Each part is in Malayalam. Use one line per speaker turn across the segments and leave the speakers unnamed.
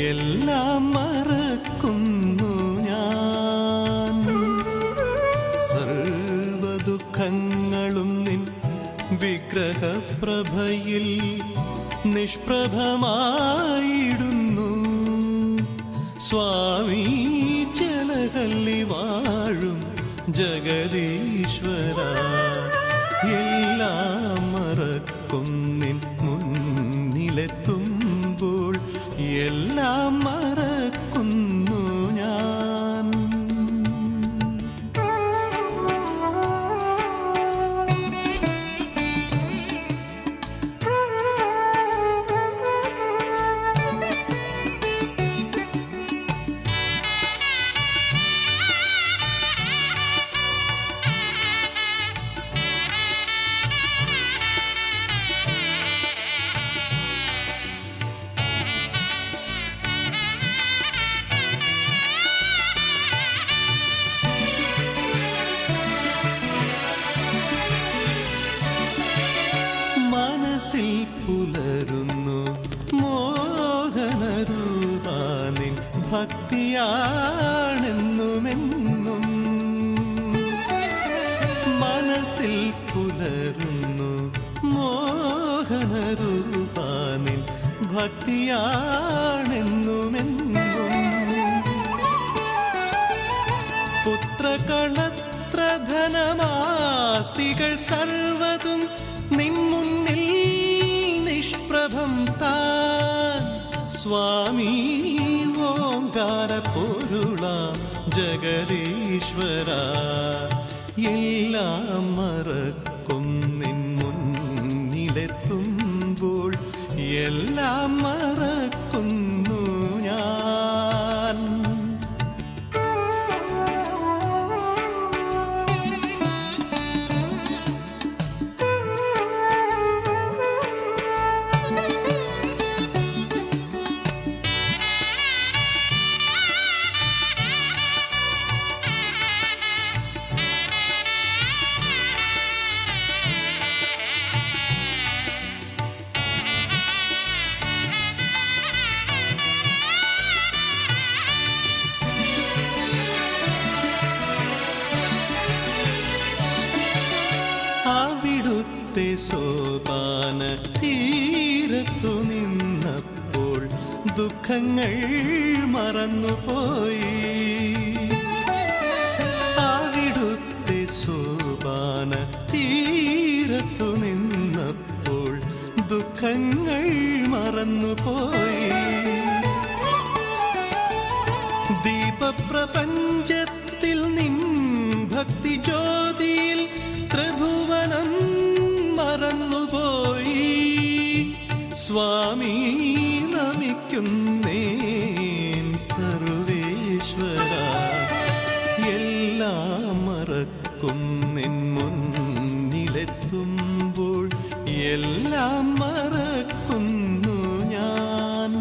എല്ലാം മറക്കുന്നു ഞാൻ സർവദുഃഖങ്ങളും നിൻ വിഗ്രഹപ്രഭയിൽ നിഷ്പ്രഭമായിടുന്നു സ്വാമി ജലകല്ലി വാഴും ജഗദീശ്വര എല്ലാം മറക്കും നിൻ മുന്നിലെത്തുമ്പോൾ എല്ലാം മറക്കുന്നു ഞാൻ മനസ്സിൽ പുലരുന്നു മോഹനരൂപാനിൻ ഭക്തിയാണെന്നുമെന്നും മനസ്സിൽ പുലരുന്നു മോഹനരൂപാനിൻ ഭക്തിയാണെന്നുമെന്നും പുത്രകളത്ര ധനമാസ്തികൾ സർവതും നിൻമുന്നിൽ നിഷ്പ്രഭം താൻ സ്വാമി ഓങ്കാര പൊരുളാം ജഗദീശ്വര എല്ലാം മറക്കും നിൻ മുന്നിലെത്തുമ്പോൾ എല്ലാം മറക്കുന്നു ഞാൻ അവിടുത്തെ സോപാന തീരത്തു നിന്നപ്പോൾ ദുഃഖങ്ങൾ മറന്നുപോയി അവിടുത്തെ സോപാന തീരത്തു നിന്നപ്പോൾ ദുഃഖങ്ങൾ മറന്നുപോയി ദീപപ്രപഞ്ചത്തിൽ നിൻ ഭക്തി ജ്യോതിയിൽ ത്രിഭുവനം മറന്നുപോയി സ്വാമി നമിക്കുന്നേൻ സർവേശ്വര എല്ലാം മറക്കും നിൻ മുന്നിലെത്തുമ്പോൾ എല്ലാം മറക്കുന്നു ഞാൻ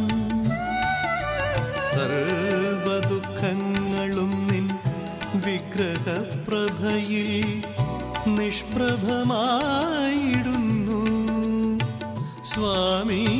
സർവദുഃഖങ്ങളും നിൻ വിഗ്രഹപ്രഭയിൽ നിഷ്പ്രഭമായിടുന്നു സ്വാമി